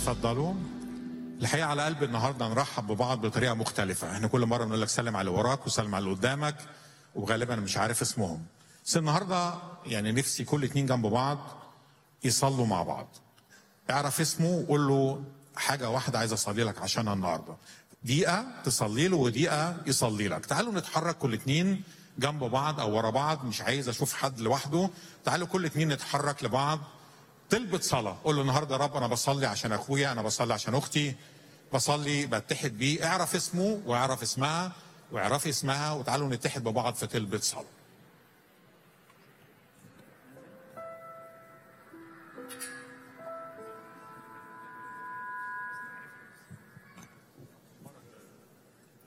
اتفضلوا الحقيقه على قلب النهارده نرحب ببعض بطريقه مختلفه احنا كل مره بنقول لك سلم على اللي وراك وسلم على اللي قدامك وغالبا مش عارف اسمهم بس النهارده يعني نفسي كل اتنين جنب بعض يصلوا مع بعض اعرف اسمه وقول له حاجه واحده عايز اصلي لك عشانها النهارده دقيقه تصلي له ودقيقه يصلي لك تعالوا نتحرك كل اتنين جنب بعض او ورا بعض مش عايز اشوف حد لوحده تعالوا كل اتنين نتحرك لبعض طلبت صلاة قول له النهاردة يا رب أنا بصلي عشان أخويا أنا بصلي عشان أختي بصلي بتحد بيه اعرف اسمه واعرف اسمها واعرفي اسمها وتعالوا نتحد ببعض في طلبة صلاة